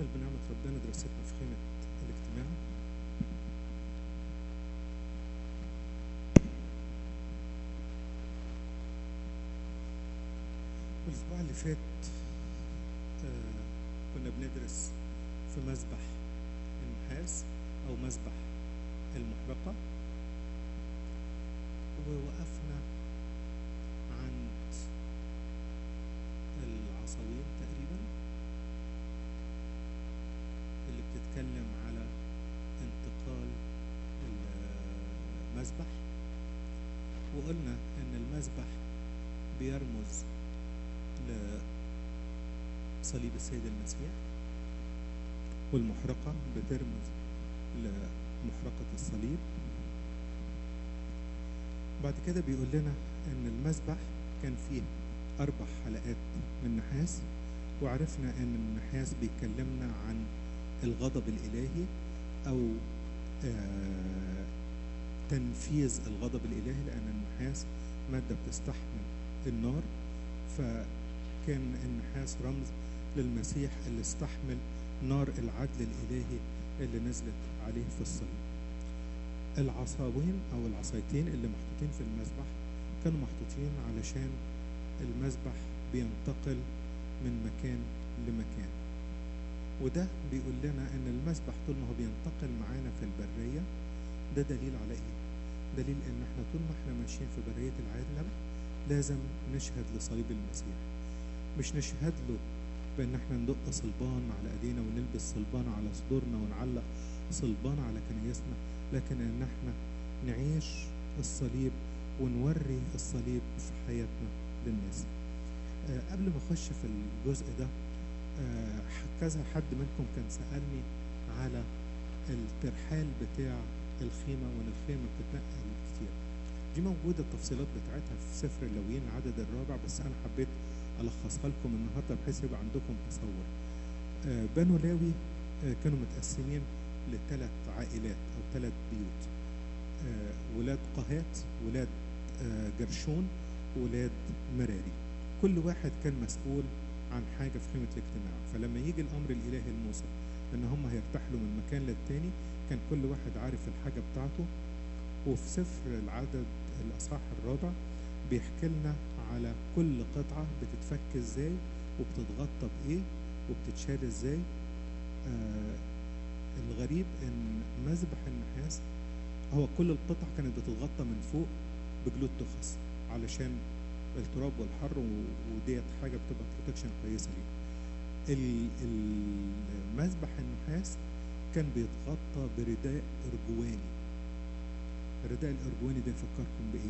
نكمل بنعمة ربنا دراستنا في خيمة الاجتماع الأسبوع اللي فات آه كنا بندرس في مسبح النحاس أو مسبح المحرقة ووقفنا عند العصاوين تقريبا اللي بتتكلم على انتقال المسبح وقلنا ان المسبح بيرمز لصليب السيد المسيح والمحرقة بترمز لمحرقة الصليب بعد كده بيقول لنا ان المسبح كان فيه اربع حلقات من نحاس وعرفنا ان النحاس بيكلمنا عن الغضب الالهي او آه تنفيذ الغضب الالهي لان النحاس ماده بتستحمل النار فكان النحاس رمز للمسيح اللي استحمل نار العدل الالهي اللي نزلت عليه في الصليب العصاوين او العصايتين اللي محطوطين في المسبح كانوا محطوطين علشان المسبح بينتقل من مكان لمكان وده بيقول لنا ان المسبح طول ما هو بينتقل معانا في البريه ده دليل على ايه دليل ان احنا طول ما احنا ماشيين في بريه العالم لازم نشهد لصليب المسيح مش نشهد له بان احنا ندق صلبان على ايدينا ونلبس صلبان على صدورنا ونعلق صلبان على كنايسنا لكن ان احنا نعيش الصليب ونوري الصليب في حياتنا للناس آه قبل ما اخش في الجزء ده آه كذا حد منكم كان سالني على الترحال بتاع الخيمه وان الخيمه بتتنقل كتير دي موجوده التفصيلات بتاعتها في سفر اللويين العدد الرابع بس انا حبيت الخصها لكم النهارده بحيث يبقى عندكم تصور آه بنو لاوي كانوا متقسمين لثلاث عائلات او ثلاث بيوت آه ولاد قهات ولاد آه جرشون ولاد مراري كل واحد كان مسؤول عن حاجة في خيمة الاجتماع فلما يجي الأمر الإلهي لموسى إن هم هيرتحلوا من مكان للتاني كان كل واحد عارف الحاجة بتاعته وفي سفر العدد الأصحاح الرابع بيحكي لنا على كل قطعة بتتفك ازاي وبتتغطى بإيه وبتتشال ازاي آه الغريب ان مذبح النحاس هو كل القطع كانت بتتغطى من فوق بجلود تخص علشان التراب والحر وديت حاجه بتبقى بروتكشن كويسه ليه المذبح النحاس كان بيتغطى برداء ارجواني الرداء الارجواني ده يفكركم بايه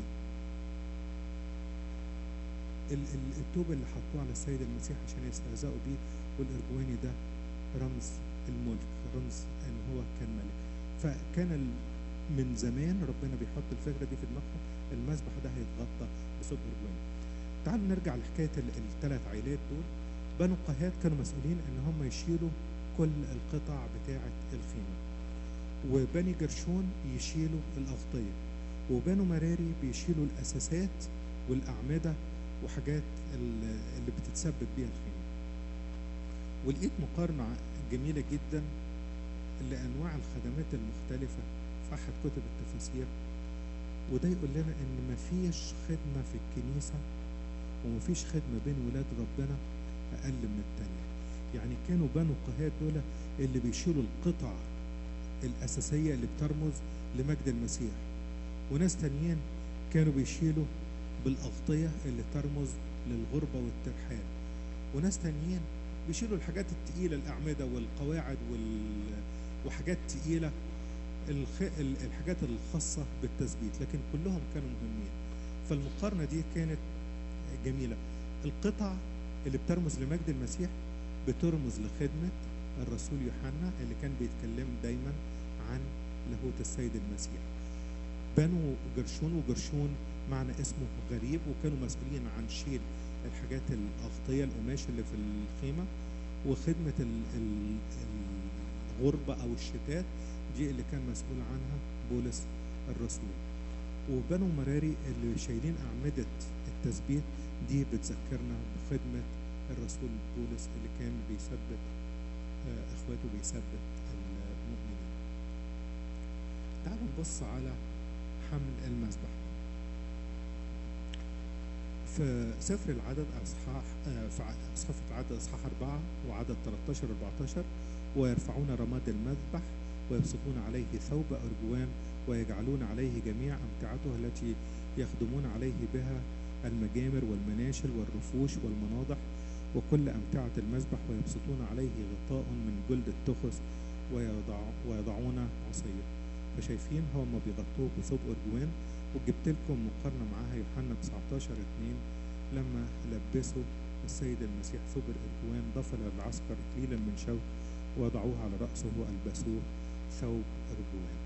التوب اللي حطوه على السيد المسيح عشان يستهزئوا بيه والارجواني ده رمز الملك رمز ان هو كان ملك فكان من زمان ربنا بيحط الفكره دي في دماغهم المذبح ده هيتغطى بصوب ارجواني تعالوا نرجع لحكايه الثلاث عائلات دول بنو قهات كانوا مسؤولين ان هم يشيلوا كل القطع بتاعه الخيمه وبني جرشون يشيلوا الاغطيه وبنو مراري بيشيلوا الاساسات والاعمده وحاجات اللي بتتثبت بيها الخيمه ولقيت مقارنه جميله جدا لانواع الخدمات المختلفه في احد كتب التفاسير وده يقول لنا ان مفيش خدمه في الكنيسه ومفيش خدمه بين ولاد ربنا اقل من التانيه يعني كانوا بنو قهات دول اللي بيشيلوا القطع الاساسيه اللي بترمز لمجد المسيح وناس تانيين كانوا بيشيلوا بالاغطيه اللي ترمز للغربه والترحال وناس تانيين بيشيلوا الحاجات التقيلة الأعمدة والقواعد وال... وحاجات تقيلة الخ... الحاجات الخاصة بالتثبيت لكن كلهم كانوا مهمين فالمقارنة دي كانت جميلة القطع اللي بترمز لمجد المسيح بترمز لخدمة الرسول يوحنا اللي كان بيتكلم دايما عن لاهوت السيد المسيح بنو جرشون وجرشون معنى اسمه غريب وكانوا مسؤولين عن شيل الحاجات الأغطية القماش اللي في الخيمة وخدمة الغربة أو الشتات دي اللي كان مسؤول عنها بولس الرسول وبنو مراري اللي شايلين أعمدة التثبيت دي بتذكرنا بخدمة الرسول بولس اللي كان بيثبت آه، اخواته بيثبت المؤمنين تعالوا نبص على حمل المذبح في سفر العدد اصحاح آه، في ع- سفر العدد اصحاح أربعة وعدد 13 14 ويرفعون رماد المذبح ويبسطون عليه ثوب أرجوان ويجعلون عليه جميع أمتعته التي يخدمون عليه بها المجامر والمناشل والرفوش والمناضح وكل أمتعة المذبح ويبسطون عليه غطاء من جلد التخس ويضع ويضعون عصيه فشايفين هم بيغطوه بثوب أرجوان وجبت لكم مقارنة معاها يوحنا 19 2 لما لبسوا السيد المسيح ثوب الأرجوان ضفل العسكر إكليلا من شوك وضعوه على رأسه وألبسوه ثوب أرجوان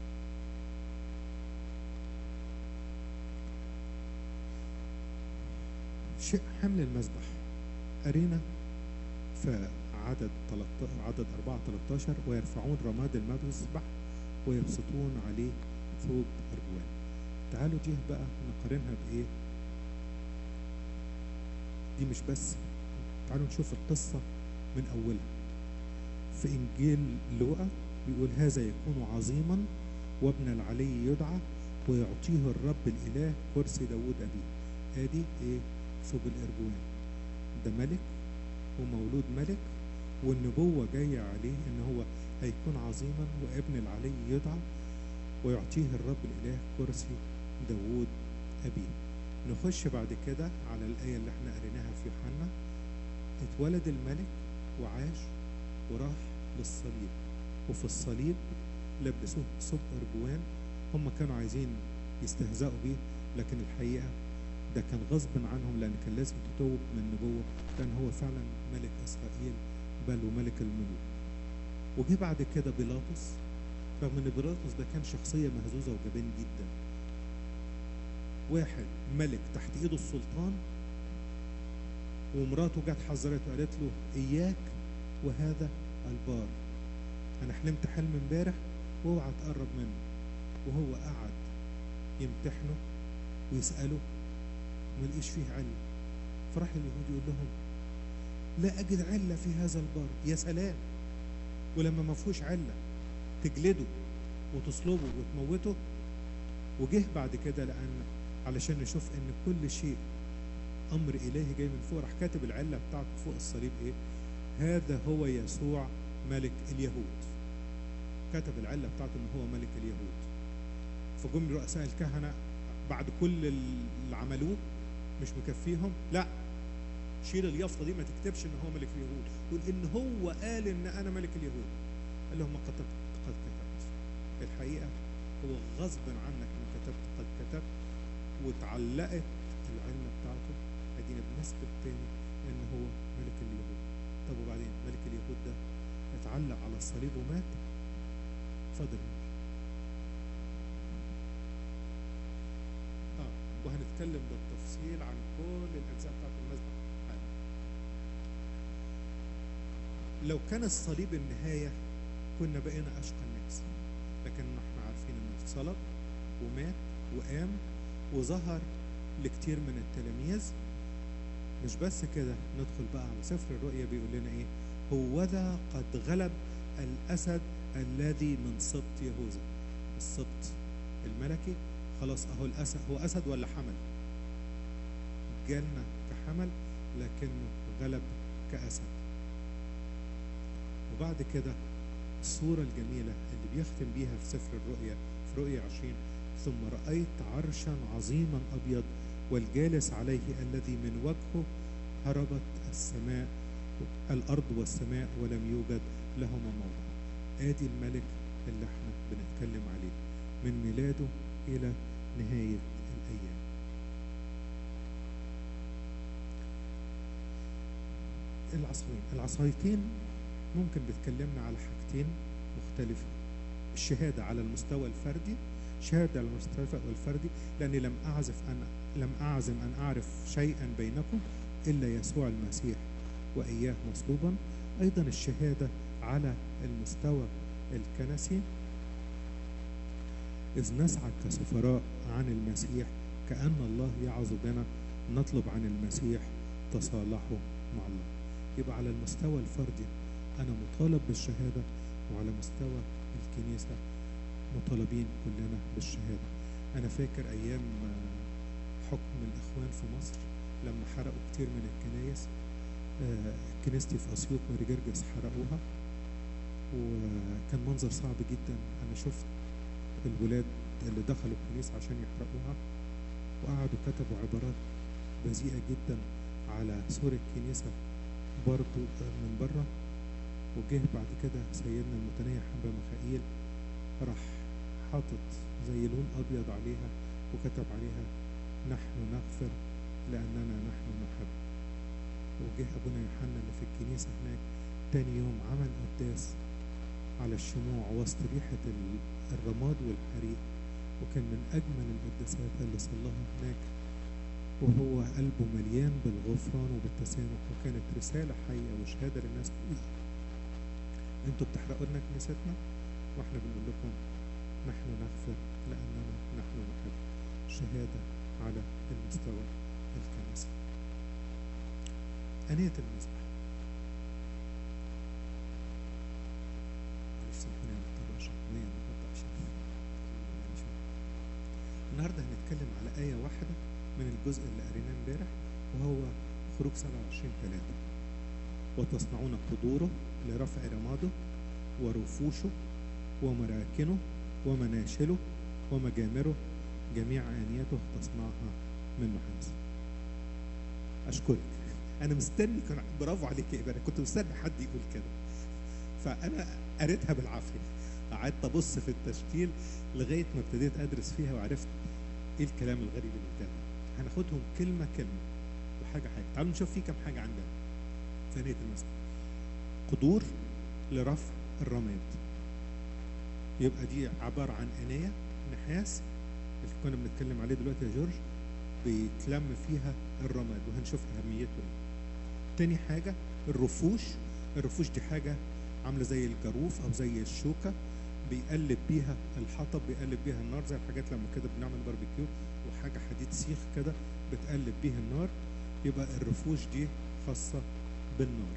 شيء حمل المذبح أرينا في عدد 13 عدد 4 13 ويرفعون رماد المذبح ويبسطون عليه ثوب أرجوان تعالوا دي بقى نقارنها بإيه دي مش بس تعالوا نشوف القصة من أولها في إنجيل لوقا بيقول هذا يكون عظيما وابن العلي يدعى ويعطيه الرب الإله كرسي داود أبيه آدي إيه ثوب الأرجوان ده ملك ومولود ملك والنبوة جاية عليه إن هو هيكون عظيما وابن العلي يدعى ويعطيه الرب الإله كرسي داود أبيه نخش بعد كده على الآية اللي احنا قريناها في يوحنا اتولد الملك وعاش وراح للصليب وفي الصليب لبسوه ثوب أرجوان هم كانوا عايزين يستهزئوا بيه لكن الحقيقة ده كان غصب عنهم لأن كان لازم تتوب من النبوة لأن هو فعلا ملك إسرائيل بل وملك الملوك وجه بعد كده بيلاطس رغم ان بيلاطس ده كان شخصية مهزوزة وجبان جدا واحد ملك تحت ايده السلطان ومراته جت حذرته وقالت له اياك وهذا البار انا حلمت حلم امبارح واوعى تقرب منه وهو قعد يمتحنه ويسأله وما لقيش فيه علة فراح اليهود يقول لهم لا أجد علة في هذا البار يا سلام ولما ما فيهوش علة تجلده وتصلبه وتموته وجه بعد كده لأن علشان نشوف إن كل شيء أمر إلهي جاي من فوق راح كاتب العلة بتاعته فوق الصليب إيه؟ هذا هو يسوع ملك اليهود كتب العلة بتاعته إن هو ملك اليهود فجم رؤساء الكهنة بعد كل اللي عملوه مش مكفيهم لا شيل اليافطه دي ما تكتبش ان هو ملك اليهود قول ان هو قال ان انا ملك اليهود قال لهم قد قد كتبت الحقيقه هو غصب عنك ما كتبت قد كتبت واتعلقت العلة بتاعته ادينا بنثبت تاني ان هو ملك اليهود طب وبعدين ملك اليهود ده اتعلق على الصليب ومات فضل اه وهنتكلم بالتفصيل عن كل الاجزاء بتاعت المذبح حالا لو كان الصليب النهايه كنا بقينا اشقى الناس لكن احنا عارفين انه اتصلب ومات وقام وظهر لكتير من التلاميذ مش بس كده ندخل بقى على سفر الرؤيا بيقول لنا ايه هوذا قد غلب الاسد الذي من سبط يهوذا السبط الملكي خلاص اهو الاسد هو اسد ولا حمل جالنا كحمل لكنه غلب كاسد وبعد كده الصورة الجميلة اللي بيختم بيها في سفر الرؤيا في رؤيا 20 ثم رأيت عرشا عظيما أبيض والجالس عليه الذي من وجهه هربت السماء الأرض والسماء ولم يوجد لهما موضع آدي الملك اللي احنا بنتكلم عليه من ميلاده إلى نهاية الأيام العصايين العصايتين ممكن بتكلمنا على حاجتين مختلفة الشهادة على المستوى الفردي شهادة على المستوى الفردي لأني لم أعزف أن لم أعزم أن أعرف شيئا بينكم إلا يسوع المسيح وإياه مصلوبا أيضا الشهادة على المستوى الكنسي إذ نسعى كسفراء عن المسيح كأن الله يعظ بنا نطلب عن المسيح تصالحه مع الله يبقى على المستوى الفردي أنا مطالب بالشهادة وعلى مستوى الكنيسة مطالبين كلنا بالشهادة أنا فاكر أيام آه، حكم الإخوان في مصر لما حرقوا كتير من الكنايس آه، كنيستي في أسيوط ماري جرجس حرقوها وكان منظر صعب جدا أنا شفت الولاد اللي دخلوا الكنيسة عشان يحرقوها وقعدوا كتبوا عبارات بذيئة جدا على سور الكنيسة برضو من بره وجه بعد كده سيدنا المتنيح حبا ميخائيل راح حاطط زي لون أبيض عليها وكتب عليها نحن نغفر لأننا نحن نحب وجه أبونا يوحنا اللي في الكنيسة هناك تاني يوم عمل قداس على الشموع وسط ريحة ال- الرماد والحريق وكان من أجمل القداسات اللي صلاها هناك وهو قلبه مليان بالغفران وبالتسامح وكانت رسالة حية وشهادة للناس كلها انتوا بتحرقوا لنا كنيستنا واحنا بنقول لكم نحن نغفر لأننا نحن نحب شهادة على المستوى الكنسي أنية المسبح معلش سامحوني أنا مضطر أشرب مية النهاردة عشان يعني شوية. النهارده هنتكلم على آية واحدة من الجزء اللي قريناه امبارح وهو خروج 27 3 وتصنعون قدوره لرفع رماده ورفوشه ومراكنه ومناشله ومجامره جميع آنيته تصنعها من نحاس أشكرك أنا مستني كان برافو عليك يا إبراهيم كنت مستني حد يقول كده فأنا قريتها بالعافية قعدت أبص في التشكيل لغاية ما ابتديت أدرس فيها وعرفت إيه الكلام الغريب اللي قدامي هناخدهم كلمة كلمة وحاجة حاجة تعالوا نشوف في كم حاجة عندنا ثانية المسجد قدور لرفع الرماد يبقى دي عبارة عن آنية نحاس اللي كنا بنتكلم عليه دلوقتي يا جورج بيتلم فيها الرماد وهنشوف أهميته إيه. تاني حاجة الرفوش الرفوش دي حاجة عاملة زي الجاروف أو زي الشوكة بيقلب بيها الحطب بيقلب بيها النار زي الحاجات لما كده بنعمل باربيكيو وحاجة حديد سيخ كده بتقلب بيها النار يبقى الرفوش دي خاصة بالنار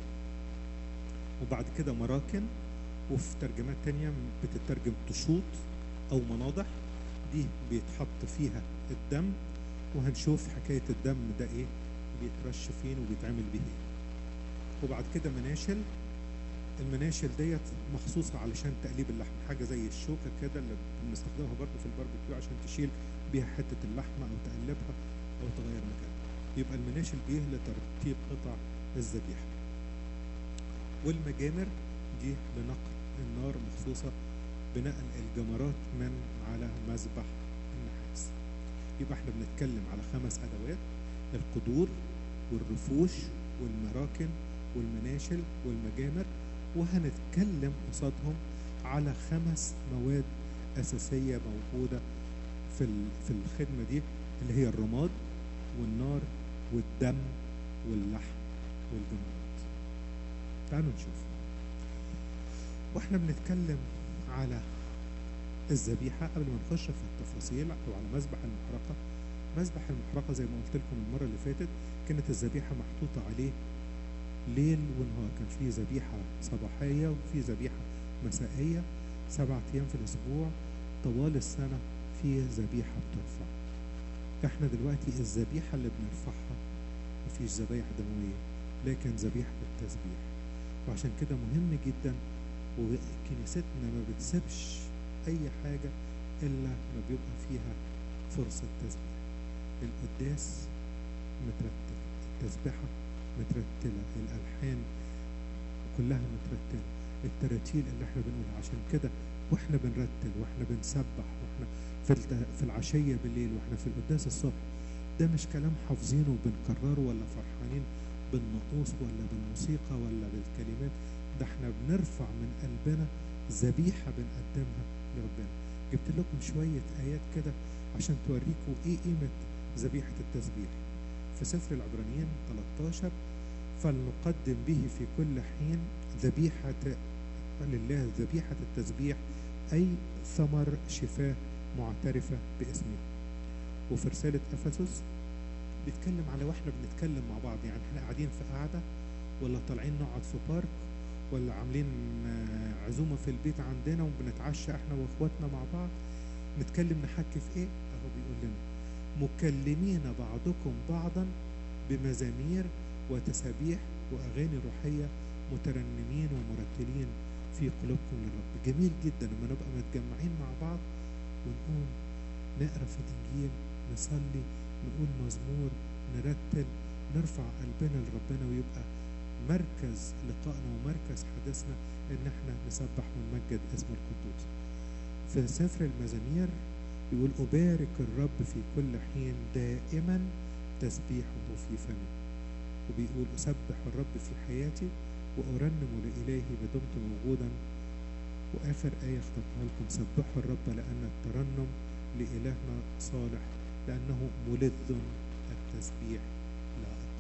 وبعد كده مراكن وفي ترجمات تانية بتترجم تشوط أو مناضح دي بيتحط فيها الدم وهنشوف حكاية الدم ده إيه بيترش فين وبيتعمل بيه إيه وبعد كده مناشل المناشل ديت مخصوصة علشان تقليب اللحم حاجة زي الشوكة كده اللي بنستخدمها برضو في الباربيكيو عشان تشيل بيها حتة اللحمة أو تقلبها أو تغير مكانها يبقى المناشل دي لترتيب قطع الذبيحة والمجامر دي لنقل النار مخصوصة بنقل الجمرات من على مذبح النحاس يبقى احنا بنتكلم على خمس أدوات القدور والرفوش والمراكن والمناشل والمجامر وهنتكلم قصادهم على خمس مواد أساسية موجودة في ال- في الخدمة دي اللي هي الرماد والنار والدم واللحم والجمرات تعالوا نشوف واحنا بنتكلم على الذبيحة قبل ما نخش في التفاصيل أو على مذبح المحرقة مذبح المحرقة زي ما قلت لكم المرة اللي فاتت كانت الذبيحة محطوطة عليه ليل ونهار كان في ذبيحة صباحية وفي ذبيحة مسائية سبعة أيام في الأسبوع طوال السنة في ذبيحة بترفع احنا دلوقتي الذبيحة اللي بنرفعها مفيش ذبايح دموية لكن ذبيحة التسبيح وعشان كده مهم جدا وكنيستنا ما بتسيبش أي حاجة إلا ما بيبقى فيها فرصة تسبيح القداس مترتب التسبيحة مترتلة الألحان كلها مترتلة التراتيل اللي احنا بنقولها عشان كده واحنا بنرتل واحنا بنسبح واحنا في الت- في العشية بالليل واحنا في القداس الصبح ده مش كلام حافظينه وبنكرره ولا فرحانين بالنقوص ولا بالموسيقى ولا بالكلمات ده احنا بنرفع من قلبنا ذبيحة بنقدمها لربنا جبت لكم شوية آيات كده عشان توريكم ايه قيمة ذبيحة التسبيح في سفر العبرانيين 13 فلنقدم به في كل حين ذبيحة لله ذبيحة التسبيح أي ثمر شفاء معترفة باسمه وفي رسالة أفسس بيتكلم على واحنا بنتكلم مع بعض يعني احنا قاعدين في قعدة ولا طالعين نقعد في بارك ولا عاملين آه، عزومه في البيت عندنا وبنتعشى احنا واخواتنا مع بعض نتكلم نحكي في ايه اهو بيقول لنا مكلمين بعضكم بعضا بمزامير وتسابيح واغاني روحيه مترنمين ومرتلين في قلوبكم للرب جميل جدا لما نبقى متجمعين مع بعض ونقوم نقرا في الانجيل نصلي نقول مزمور نرتل نرفع قلبنا لربنا ويبقى مركز لقائنا ومركز حديثنا ان احنا نسبح ونمجد اسم القدوس في سفر المزامير يقول أبارك الرب في كل حين دائما تسبيحه في فمي وبيقول أسبح الرب في حياتي وأرنم لإلهي ما دمت موجودا وآخر آية اخترتها لكم سبحوا الرب لأن الترنم لإلهنا صالح لأنه ملذ التسبيح لائق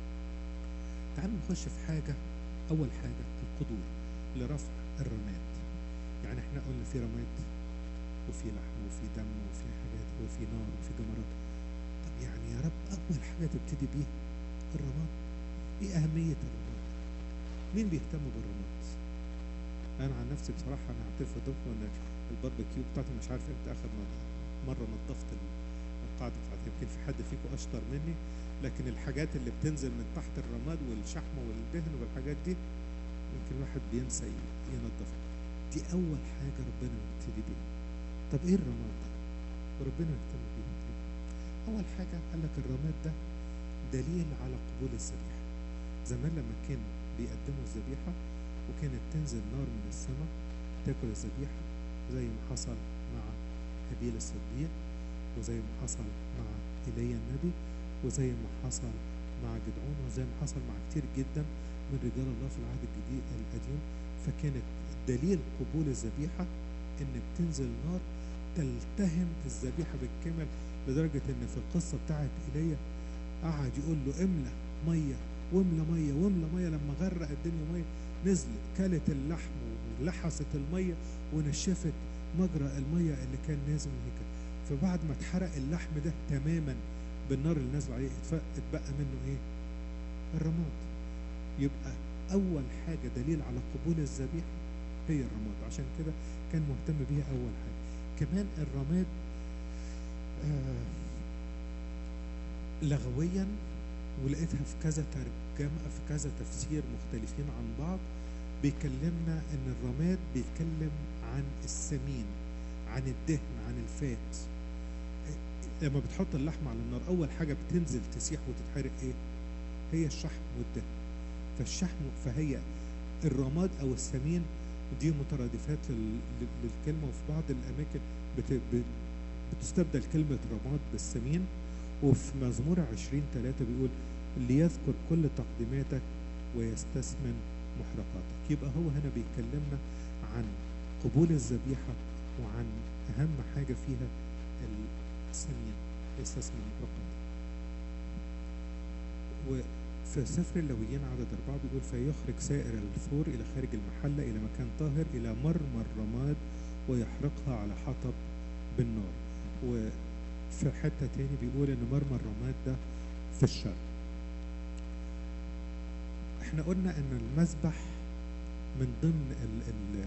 تعالوا نخش في حاجة أول حاجة القدور لرفع الرماد يعني احنا قلنا في رماد وفي لحم وفي دم وفي حاجات وفي نار وفي جمرات طب يعني يا رب أول حاجة تبتدي بيها الرماد إيه أهمية الرماد؟ مين بيهتم بالرماد؟ أنا عن نفسي بصراحة أنا هعترف لكم إن الباربيكيو بتاعتي مش عارف إمتى آخر مرة مرة نظفت ال- القاعدة بتاعتي يمكن في حد فيكم أشطر مني لكن الحاجات اللي بتنزل من تحت الرماد والشحم والدهن والحاجات دي يمكن الواحد بينسى ي- ينظفها دي أول حاجة ربنا بيبتدي بيها طب إيه الرماد ده؟ وربنا يهتم بيه ليه؟ أول حاجة قال لك الرماد ده دليل على قبول الذبيحة زمان لما كان بيقدموا الذبيحة وكانت تنزل نار من السماء تاكل الذبيحة زي ما حصل مع هابيل الصديق وزي ما حصل مع ايليا النبي وزي ما حصل مع جدعون وزي ما حصل مع كتير جدا من رجال الله في العهد الجديد القديم فكانت دليل قبول الذبيحة ان بتنزل نار تلتهم الذبيحة بالكامل لدرجة ان في القصة بتاعت ايليا قعد يقول له املى مية واملى مية واملى مية لما غرق الدنيا مية نزلت كلت اللحم ولحست المية ونشفت مجرى المية اللي كان نازل من الهيكل فبعد ما اتحرق اللحم ده تماما بالنار اللي نازله عليه اتف- اتبقى منه ايه؟ الرماد يبقى اول حاجه دليل على قبول الذبيحه هي الرماد عشان كده كان مهتم بيها اول حاجه كمان الرماد آه لغويا ولقيتها في كذا ترجمه في كذا تفسير مختلفين عن بعض بيكلمنا ان الرماد بيتكلم عن السمين عن الدهن عن الفات لما بتحط اللحمة على النار أول حاجة بتنزل تسيح وتتحرق إيه؟ هي الشحم والدهن فالشحم فهي الرماد أو السمين دي مترادفات لل- لل- للكلمة وفي بعض الأماكن بت- ب- بتستبدل كلمة رماد بالسمين وفي مزمور عشرين ثلاثة بيقول ليذكر كل تقديماتك ويستثمن محرقاتك يبقى هو هنا بيكلمنا عن قبول الذبيحة وعن أهم حاجة فيها السمين يستثمن محرقاتك وفي سفر اللويين عدد أربعة بيقول فيخرج سائر الثور إلى خارج المحلة إلى مكان طاهر إلى مرمى الرماد ويحرقها على حطب بالنار وفي حتة تاني بيقول إن مرمى الرماد ده في الشرق احنا قلنا ان المذبح من ضمن ال ال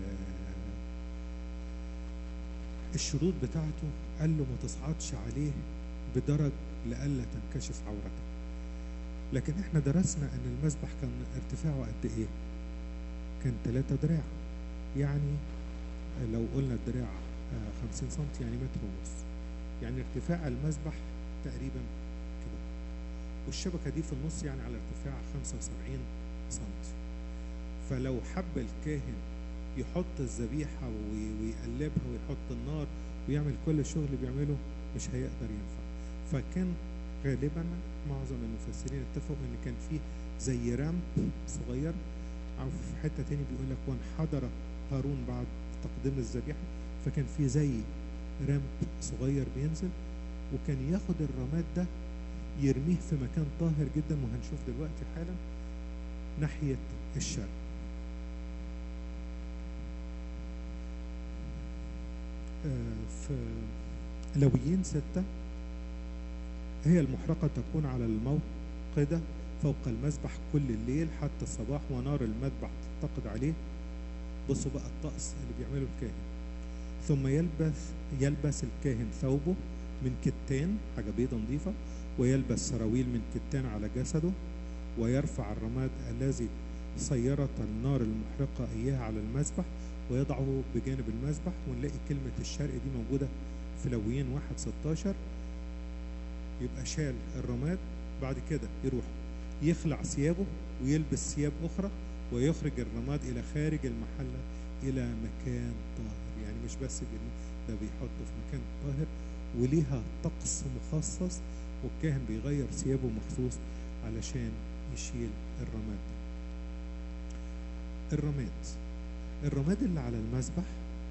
الشروط بتاعته قال له ما تصعدش عليه بدرج لئلا تنكشف عورتك لكن احنا درسنا ان المذبح كان ارتفاعه قد ايه كان 3 دراع يعني لو قلنا الدراع آه، 50 سم يعني متر ونص يعني ارتفاع المذبح تقريبا كده والشبكه دي في النص يعني على ارتفاع 75 سم فلو حب الكاهن يحط الذبيحه وي- ويقلبها ويحط النار ويعمل كل الشغل اللي بيعمله مش هيقدر ينفع فكان غالبا معظم المفسرين اتفقوا ان كان فيه زي رامب صغير او في حته تاني بيقول لك وانحدر هارون بعد تقديم الذبيحه فكان في زي رامب صغير بينزل وكان ياخد الرماد ده يرميه في مكان طاهر جدا وهنشوف دلوقتي حالا ناحيه الشرق آه، في لويين ستة هي المحرقة تكون على الموقدة فوق المذبح كل الليل حتى الصباح ونار المذبح تتقد عليه بصوا بقى الطقس اللي بيعمله الكاهن ثم يلبس يلبس الكاهن ثوبه من كتان حاجة بيضة نظيفة ويلبس سراويل من كتان على جسده ويرفع الرماد الذي صيرت النار المحرقة إياه على المذبح ويضعه بجانب المذبح ونلاقي كلمة الشرق دي موجودة في لويين واحد 16 يبقى شال الرماد بعد كده يروح يخلع ثيابه ويلبس ثياب أخرى ويخرج الرماد إلى خارج المحلة إلى مكان طاهر يعني مش بس ده بيحطه في مكان طاهر وليها طقس مخصص والكاهن بيغير ثيابه مخصوص علشان يشيل الرماد الرماد الرماد اللي على المذبح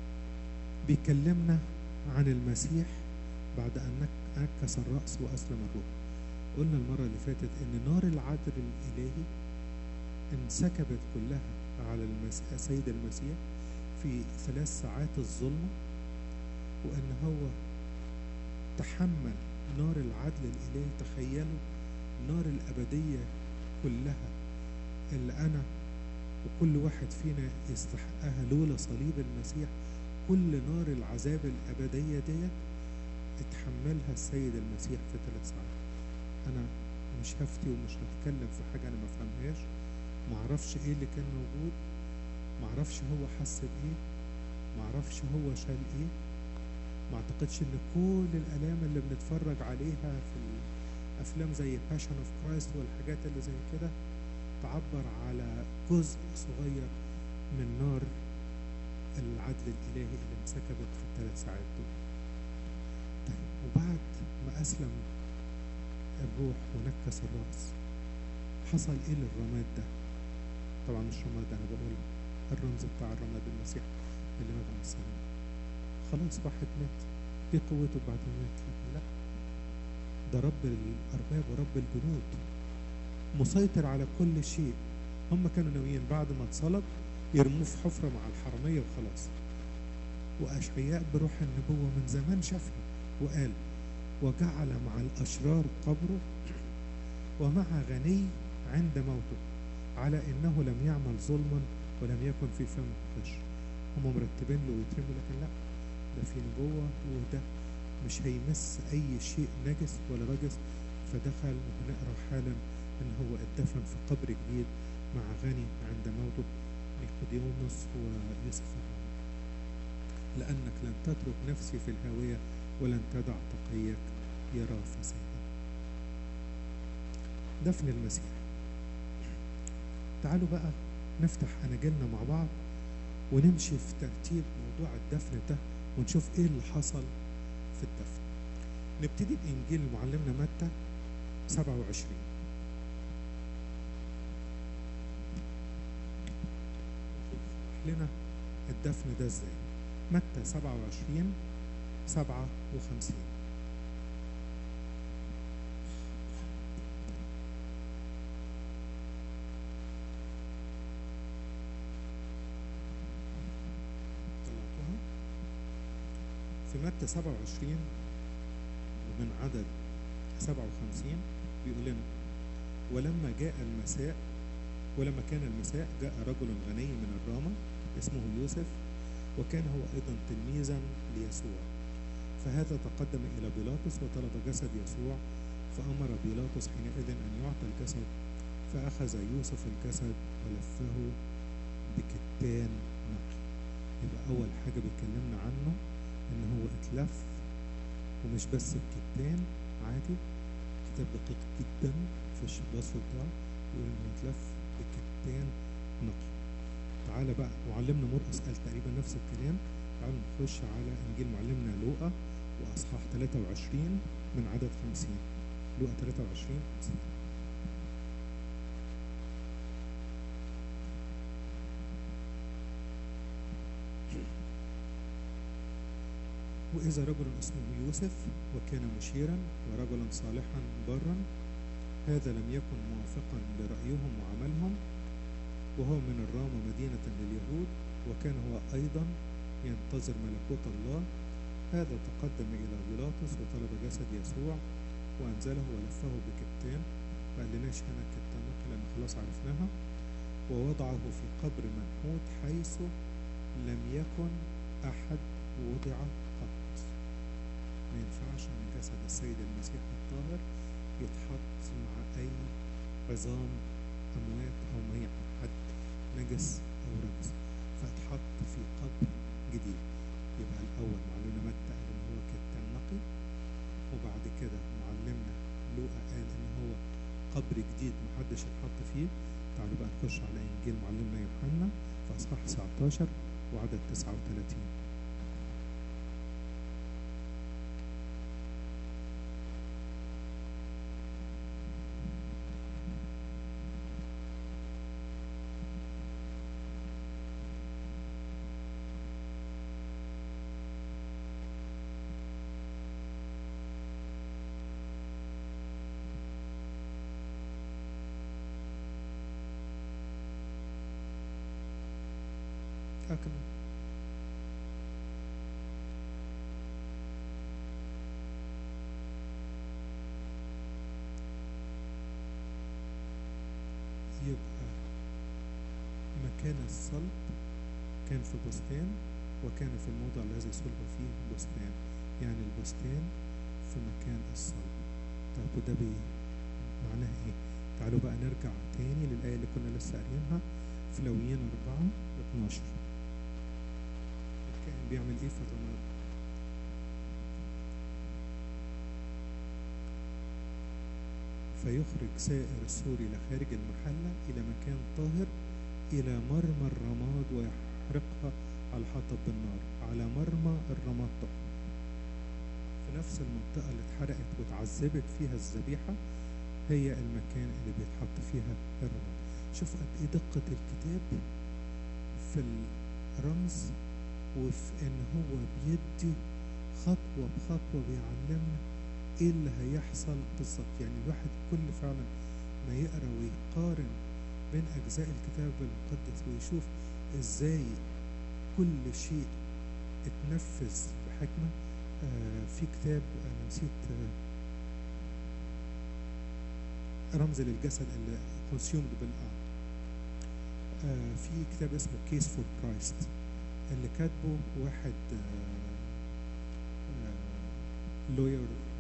بيكلمنا عن المسيح بعد أن نكس الرأس وأسلم الروح قلنا المرة اللي فاتت إن نار العدل الإلهي انسكبت كلها على المسيح سيد المسيح في ثلاث ساعات الظلمة وإن هو تحمل نار العدل الإلهي تخيلوا نار الأبدية كلها اللي أنا وكل واحد فينا يستحقها لولا صليب المسيح كل نار العذاب الأبدية ديت اتحملها السيد المسيح في ثلاث ساعات أنا مش هفتي ومش هتكلم في حاجة أنا ما فهمهاش معرفش إيه اللي كان موجود معرفش هو حس بإيه معرفش هو شال إيه ما اعتقدش ان كل الالام اللي بنتفرج عليها في افلام زي باشن اوف كرايست والحاجات اللي زي كده تعبر على جزء صغير من نار العدل الالهي اللي انسكبت في الثلاث ساعات دول طيب وبعد ما اسلم الروح ونكس الراس حصل ايه للرماد ده طبعا مش رماد انا بقول الرمز بتاع الرماد المسيح اللي مات عن السلام خلاص واحد مات ايه قوته بعد ما مات لكن لا ده رب الارباب ورب الجنود مسيطر على كل شيء هم كانوا ناويين بعد ما اتصلب يرموه في حفره مع الحراميه وخلاص واشعياء بروح النبوه من زمان شافها وقال وجعل مع الاشرار قبره ومع غني عند موته على انه لم يعمل ظلما ولم يكن في فمه غش هم مرتبين له ويترموا لكن لا ده في نبوة وده مش هيمس أي شيء نجس ولا رجس فدخل وهنقرا حالا إن هو اتدفن في قبر جديد مع غني عند موته نيقوديموس ويوسف لأنك لن تترك نفسي في الهاوية ولن تدع تقيك يرى فسادا دفن المسيح تعالوا بقى نفتح أناجيلنا مع بعض ونمشي في ترتيب موضوع الدفن ده ونشوف ايه اللي حصل في الدفن نبتدي بإنجيل معلمنا متى 27 لنا الدفن ده ازاي متى 27 57 طلعتوها في متى 27 ومن عدد 57 بيقول لنا ولما جاء المساء ولما كان المساء جاء رجل غني من الرامة اسمه يوسف وكان هو أيضا تلميذا ليسوع فهذا تقدم إلى بيلاطس وطلب جسد يسوع فأمر بيلاطس حينئذ أن يعطى الجسد فأخذ يوسف الجسد ولفه بكتان نقي يبقى أول حاجة بيكلمنا عنه إن هو اتلف ومش بس بكتان عادي كتاب دقيق جدا في الوصف بتاعه يقول إنه اتلف بكتان نقي تعالى بقى معلمنا مرقس قال تقريبا نفس الكلام تعالوا نخش على انجيل معلمنا لوقا واصحاح 23 من عدد 50 لوقا 23 50 وإذا رجل اسمه يوسف وكان مشيرا ورجلا صالحا برا هذا لم يكن موافقا لرأيهم وعملهم وهو من الرامة مدينة لليهود وكان هو أيضا ينتظر ملكوت الله هذا تقدم إلى بيلاطس وطلب جسد يسوع وأنزله ولفه بكتان ما قالناش هنا كتان خلاص عرفناها ووضعه في قبر منحوت حيث لم يكن أحد وضع قط ما ينفعش ان جسد السيد المسيح الطاهر يتحط مع اي عظام اموات او ميت حد نجس او رجس فاتحط في قبر جديد يبقى الاول معلمنا متى قال ان هو كتان نقي وبعد كده معلمنا لوقا قال ان هو قبر جديد محدش يتحط فيه تعالوا بقى نخش على انجيل معلمنا يوحنا في اصحاح 19 وعدد 39 أكمل يبقى مكان الصلب كان في بستان وكان في الموضع الذي صلب فيه بستان يعني البستان في مكان الصلب طيب وده بي معناه ايه؟ تعالوا بقى نرجع تاني للآية اللي كنا لسه قاريينها في لويين 4 12 الكائن بيعمل ايه في الرماد؟ فيخرج سائر السور إلى خارج المحلة إلى مكان طاهر إلى مرمى الرماد ويحرقها على حطب بالنار على مرمى الرماد طبعا في نفس المنطقة اللي اتحرقت واتعذبت فيها الذبيحة هي المكان اللي بيتحط فيها الرماد شوفوا قد ايه دقة الكتاب في الرمز وفي ان هو بيدي خطوة بخطوة بيعلمنا ايه اللي هيحصل بالظبط يعني الواحد كل فعلا ما يقرا ويقارن بين اجزاء الكتاب المقدس ويشوف ازاي كل شيء اتنفذ بحكمة آه في كتاب انا نسيت آه رمز للجسد اللي كونسيومد بالآن آه في كتاب اسمه كيس فور كرايست اللي كاتبه واحد لوير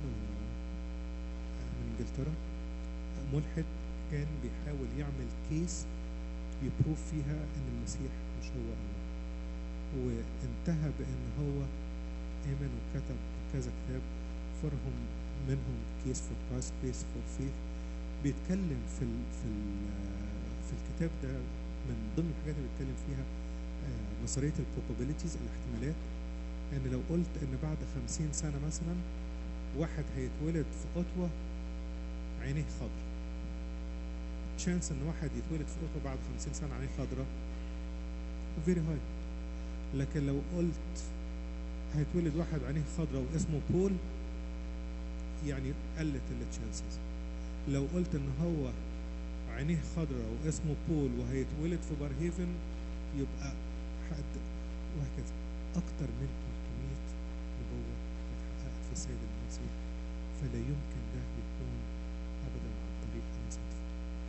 من انجلترا ملحد كان بيحاول يعمل كيس يبروف فيها ان المسيح مش هو الله وانتهى بان هو امن وكتب كذا كتاب فرهم منهم كيس فور كرايست كيس فور فيث بيتكلم في ال في ال في الكتاب ده من ضمن الحاجات اللي بيتكلم فيها نظريه البروبابيليتيز الاحتمالات ان لو قلت ان بعد خمسين سنه مثلا واحد هيتولد في قطوه عينيه خضراء تشانس ان واحد يتولد في قطوه بعد خمسين سنه عينيه خضراء فيري هاي لكن لو قلت هيتولد واحد عينيه خضراء واسمه بول يعني قلت التشانسز لو قلت ان هو عينيه خضراء واسمه بول وهيتولد في بارهيفن يبقى حد وهكذا اكتر من 300 نبوة اتحققت في السيد المسيح فلا يمكن ده يكون ابدا عن طريق اي صدفة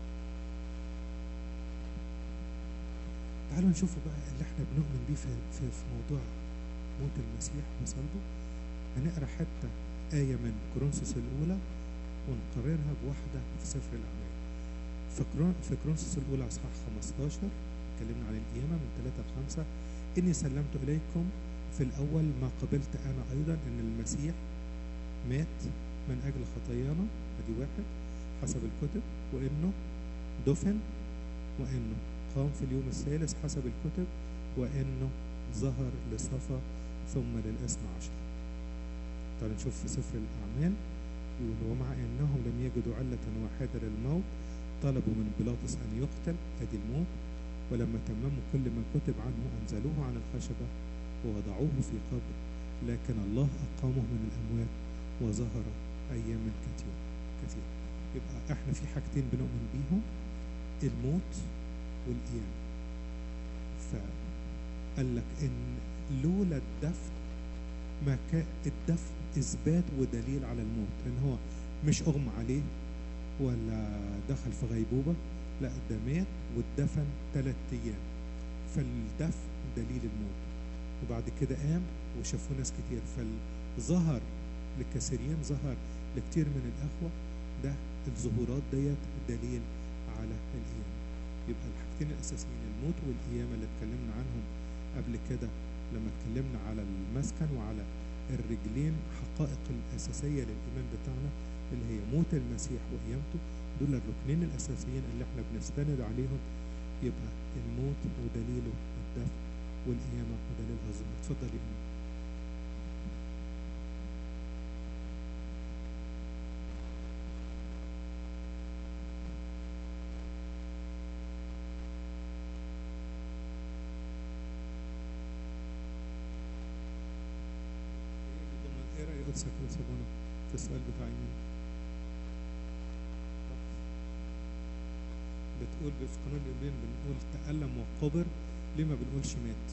تعالوا نشوفوا بقى اللي احنا بنؤمن بيه في, في, في موضوع موت المسيح وصلبه هنقرا حتة آية من كورنثوس الأولى ونقارنها بواحدة في سفر الأعمال في كورنثوس الأولى أصحاح 15 اتكلمنا عن القيامة من 3 ل 5 إني سلمت إليكم في الأول ما قبلت أنا أيضا أن المسيح مات من أجل خطايانا أدي واحد حسب الكتب وإنه دفن وإنه قام في اليوم الثالث حسب الكتب وإنه ظهر لصفا ثم للإثنى عشر تعالوا نشوف في سفر الأعمال يقول ومع أنهم لم يجدوا علة واحدة للموت طلبوا من بيلاطس أن يقتل أدي الموت ولما تمموا كل ما كتب عنه أنزلوه عن الخشبة ووضعوه في قبر لكن الله أقامه من الأموات وظهر أيام كثيرة كثيرة يبقى احنا في حاجتين بنؤمن بيهم الموت والقيامة فقال لك إن لولا الدفن ما كان الدفن إثبات ودليل على الموت إن هو مش أغمى عليه ولا دخل في غيبوبة لا ده مات واتدفن ثلاث ايام فالدفن دليل الموت وبعد كده قام وشافوه ناس كتير فظهر للكثيرين ظهر لكتير من الاخوه ده الظهورات ديت دليل على القيامه يبقى الحاجتين الاساسيين الموت والقيامه اللي اتكلمنا عنهم قبل كده لما اتكلمنا على المسكن وعلى الرجلين حقائق الاساسيه للايمان بتاعنا اللي هي موت المسيح وقيامته دول الركنين الاساسيين اللي احنا بنستند عليهم يبقى الموت ودليله الدفن والقيامه ودليلها الظهور اتفضل يا امين ايه راي قدسك يا سابونا في السؤال بتاع ايمان بتقول في قانون الإبرين بنقول تألم وقبر ليه ما بنقولش مات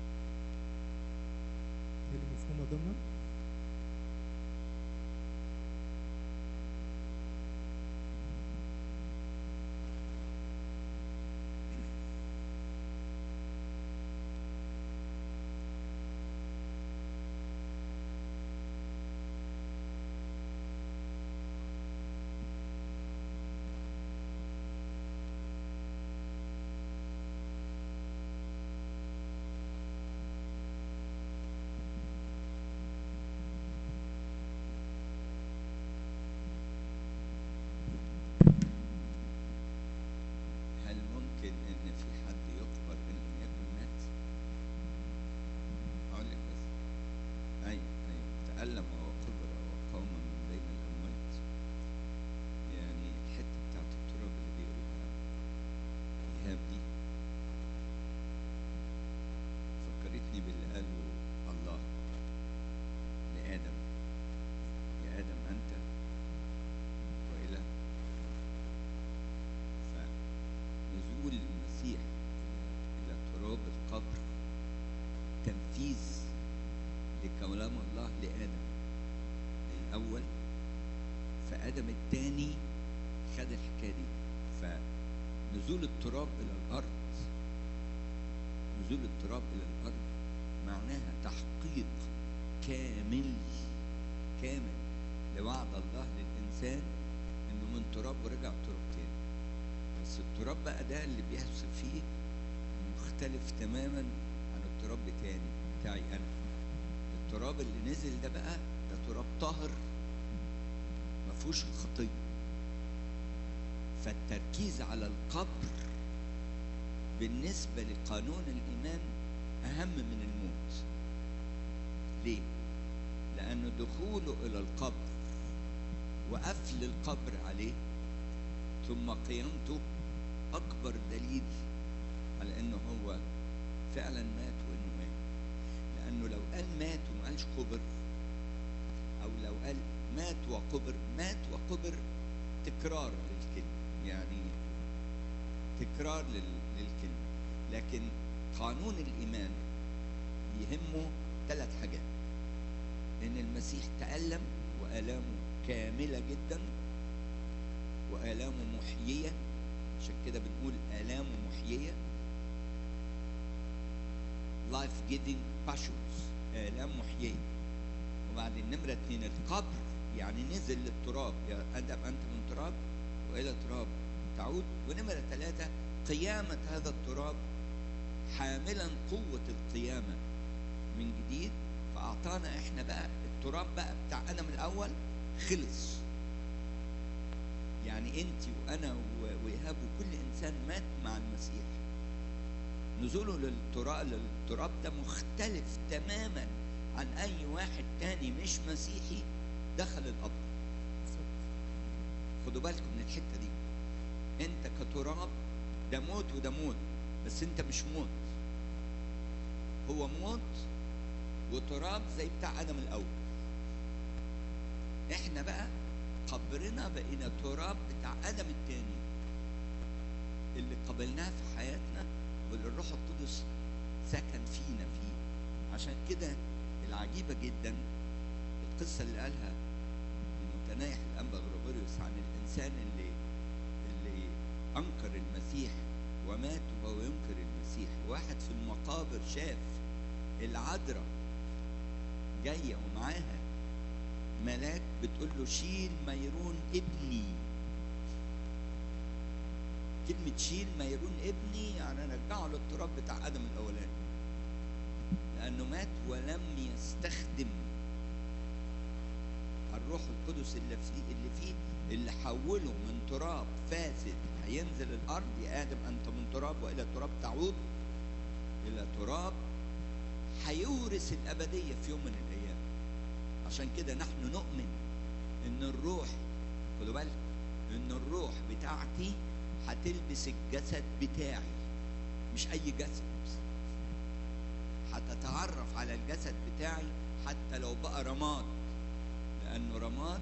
هي دي مفهومة ضمن هل ممكن ان في حد يقبر ان لم يكن مات؟ اقول لك بس ايوه ايوه تألم وقبر وقام من بين الاموات يعني الحته بتاعت التراب اللي بيقولها ايهاب دي فكرتني باللي قاله الله لآدم يا آدم أنت وإله فنزول المسيح إلى تراب القبر تنفيذ لكلام الله لآدم الأول فآدم الثاني خد الحكاية دي فنزول التراب إلى الأرض نزول التراب إلى الأرض معناها تحقيق كامل كامل لوعد الله للإنسان إنه من تراب ورجع تراب تاني بس التراب بقى ده اللي بيحصل فيه مختلف تماما عن التراب بتاعي بتاعي انا التراب اللي نزل ده بقى ده تراب طاهر ما فيهوش الخطيه فالتركيز على القبر بالنسبه لقانون الايمان اهم من الموت ليه لان دخوله الى القبر وقفل القبر عليه ثم قيامته اكبر دليل على انه هو فعلا مات وانه مات لانه لو قال مات وما قالش قبر او لو قال مات وقبر مات وقبر تكرار للكلمه يعني تكرار لل- للكلمه لكن قانون الايمان يهمه ثلاث حاجات ان المسيح تالم والامه كامله جدا وآلامه محيية عشان كده بنقول آلامه محيية life giving passions آلام محيية وبعدين نمرة اتنين القبر يعني نزل للتراب يا آدم أنت من تراب وإلى تراب تعود ونمرة ثلاثة قيامة هذا التراب حاملا قوة القيامة من جديد فأعطانا إحنا بقى التراب بقى بتاع آدم الأول خلص يعني انت وانا و- وايهاب وكل انسان مات مع المسيح نزوله للتراب للتراب ده مختلف تماما عن اي واحد تاني مش مسيحي دخل القبر خدوا بالكم من الحته دي انت كتراب ده موت وده موت بس انت مش موت هو موت وتراب زي بتاع ادم الاول احنا بقى قبرنا بقينا تراب بتاع ادم التاني اللي قبلناه في حياتنا واللي الروح القدس سكن فينا فيه عشان كده العجيبه جدا القصه اللي قالها المتنايح الانبا غريغوريوس عن الانسان اللي اللي انكر المسيح ومات وهو ينكر المسيح واحد في المقابر شاف العذراء جايه ومعاها ملاك بتقول له شيل ميرون ابني كلمة شيل ميرون ابني يعني رجعه للتراب بتاع آدم الأولاني لأنه مات ولم يستخدم الروح القدس اللي فيه اللي فيه اللي حوله من تراب فاسد هينزل الأرض يا آدم أنت من تراب وإلى تراب تعود إلى تراب هيورث الأبدية في يوم من الأيام عشان كده نحن نؤمن إن الروح خدوا بالك إن الروح بتاعتي هتلبس الجسد بتاعي مش اي جسد هتتعرف على الجسد بتاعي حتى لو بقى رماد لانه رماد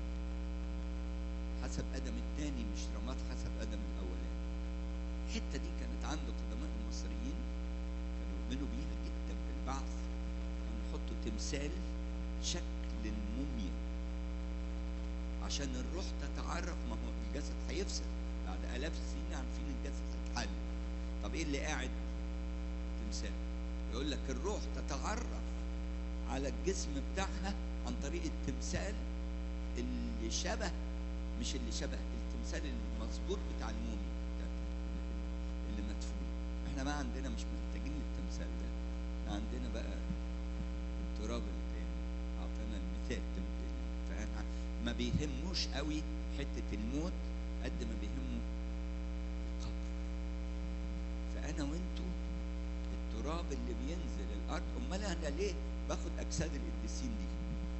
حسب ادم الثاني مش رماد حسب ادم الاولاني الحته دي كانت عند قدماء المصريين كانوا يؤمنوا بيها جدا بالبعث كانوا يحطوا تمثال شكل الموميا عشان الروح تتعرف ما هو الجسد هيفسد بعد آلاف السنين عارفين الجسد هيتحل طب ايه اللي قاعد تمثال يقول لك الروح تتعرف على الجسم بتاعها عن طريق التمثال اللي شبه مش اللي شبه التمثال المظبوط بتاع المومي اللي مدفون احنا ما عندنا مش محتاجين التمثال ده احنا عندنا بقى التراب التاني اعطانا المثال فاحنا ما بيهموش قوي حته الموت قد ما بيهمه القبر فانا وانتوا التراب اللي بينزل الارض امال انا ليه باخد اجساد القديسين دي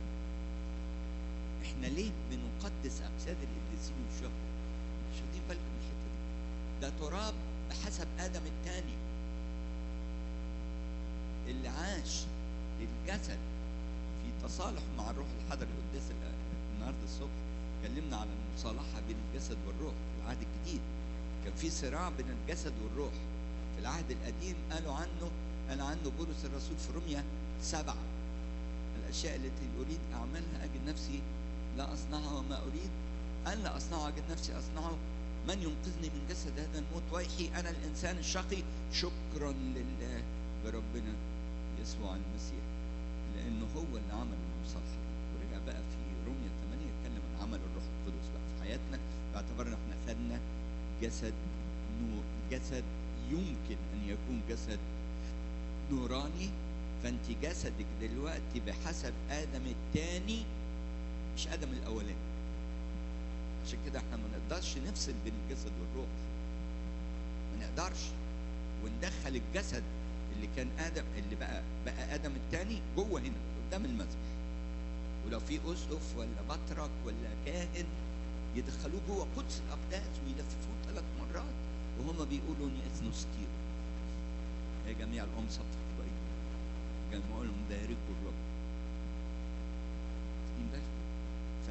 احنا ليه بنقدس اجساد القديسين والشهداء مش واخدين بالكم من الحته دي ده تراب بحسب ادم الثاني اللي عاش الجسد في تصالح مع الروح الحضري القداس النهارده الصبح اتكلمنا على المصالحه بين الجسد والروح في العهد الجديد كان في صراع بين الجسد والروح في العهد القديم قالوا عنه قال عنه بولس الرسول في روميا سبعة الأشياء التي أريد أعملها أجد نفسي لا أصنعها وما أريد أن لا أصنعه أجد نفسي أصنعه من ينقذني من جسد هذا الموت ويحي أنا الإنسان الشقي شكرا لله بربنا يسوع المسيح لأنه هو اللي عمل المصالحة ورجع بقى في روميا 8 يتكلم عن عمل الروح القدس بقى في حياتنا باعتبار ان احنا خدنا جسد نور جسد يمكن ان يكون جسد نوراني فانت جسدك دلوقتي بحسب ادم الثاني مش ادم الاولاني عشان كده احنا ما نقدرش نفصل بين الجسد والروح ما نقدرش وندخل الجسد اللي كان ادم اللي بقى بقى ادم الثاني جوه هنا قدام المذبح ولو في اسقف ولا بطرك ولا كاهن يدخلوه جوه قدس الاقداس ويلففوه ثلاث مرات وهم بيقولوا اني اثنوستير يا جميع الامصة الطبيعية جمعوا لهم باركوا الرب واخدين بالكم ف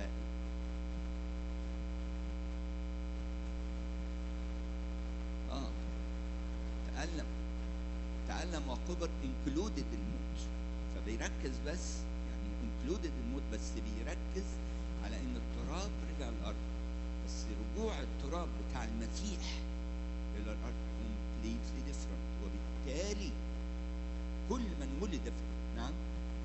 اه تألم تألم وقبر انكلودد الموت فبيركز بس يعني انكلودد الموت بس بيركز على ان التراب رجع الارض بس رجوع التراب بتاع المسيح الى الارض completely different وبالتالي كل من ولد في نعم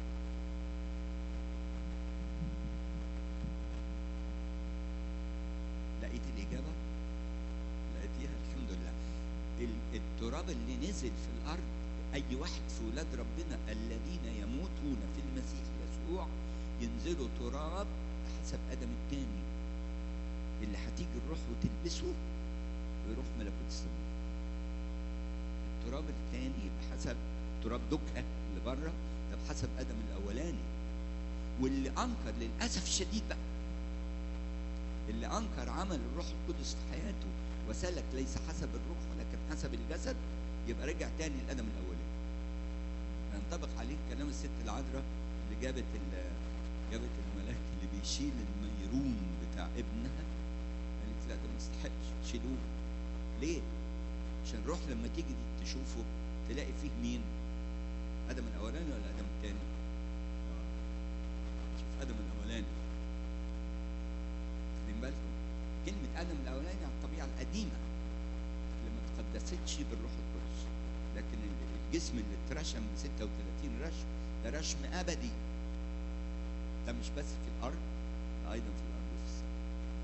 لقيت الإجابة؟ لقيتيها الحمد لله ال- التراب اللي نزل في الأرض أي واحد في ولاد ربنا الذين يموتون في المسيح يسوع ينزلوا تراب حسب آدم الثاني اللي هتيجي الروح وتلبسه ويروح ملكوت السماء التراب الثاني بحسب تراب دكة اللي بره ده بحسب آدم الأولاني واللي أنكر للأسف الشديد بقى اللي أنكر عمل الروح القدس في حياته وسلك ليس حسب الروح ولكن حسب الجسد يبقى رجع تاني لآدم الأولاني ينطبق عليه كلام الست العذراء اللي جابت ال- جابت الملاك اللي بيشيل الميرون بتاع ابنها قالت لا ده ما يستحقش شيلوه ليه؟ عشان الروح لما تيجي دي تشوفه تلاقي فيه مين؟ ادم الاولاني ولا ادم الثاني؟ شوف ادم الاولاني واخدين بالكم؟ كلمة ادم الاولاني على الطبيعة القديمة فيه بالروح القدس لكن ال- الجسم اللي اترشم ب 36 رشم ده رشم ابدي ده مش بس في الارض ده ايضا في الارض وفي السماء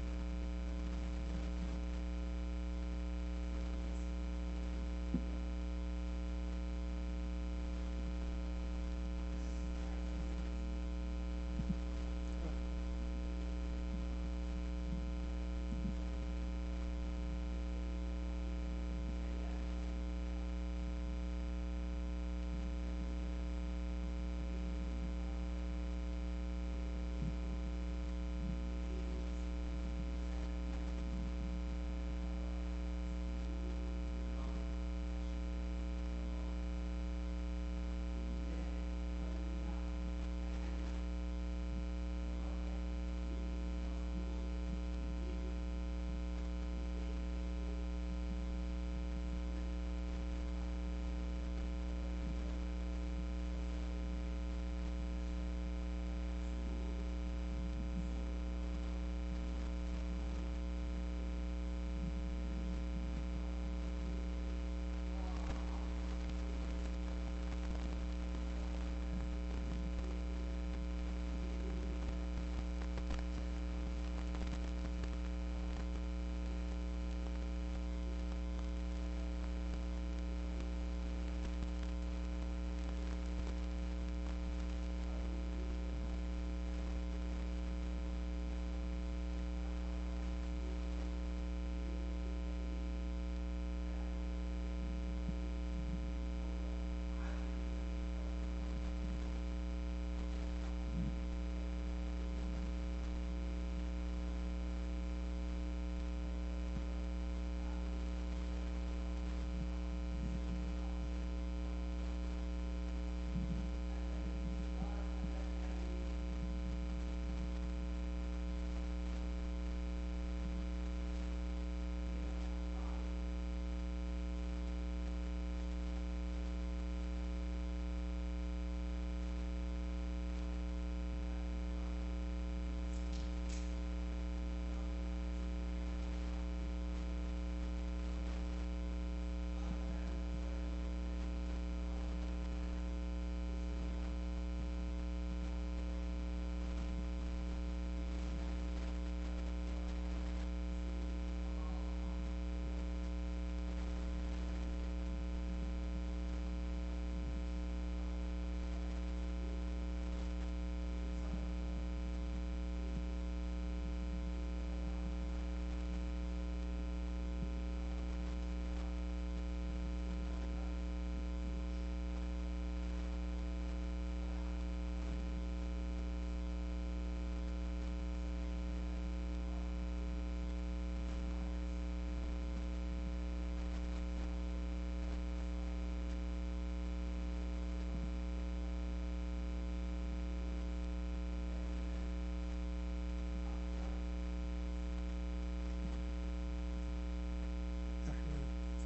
احنا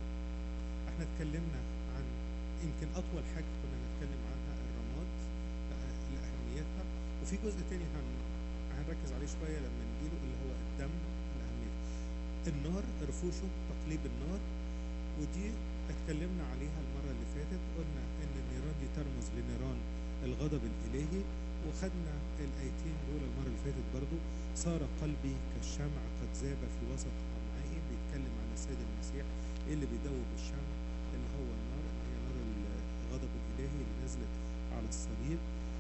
احنا اتكلمنا عن يمكن اطول حاجه كنا نتكلم عنها الرماد آه، لاهميتها وفي جزء تاني هن هنركز عليه شويه لما نجيله اللي هو الدم لاهميته النار رفوشه تقليب النار ودي اتكلمنا عليها المره اللي فاتت قلنا ان النيران دي ترمز لنيران الغضب الالهي وخدنا الايتين دول المره اللي فاتت برضو صار قلبي كالشمع قد ذاب في وسط امعائي بيتكلم عن السيد المسيح اللي بيدوب الشمع اللي هو النار اللي هي نار الغضب الالهي اللي نزلت على الصليب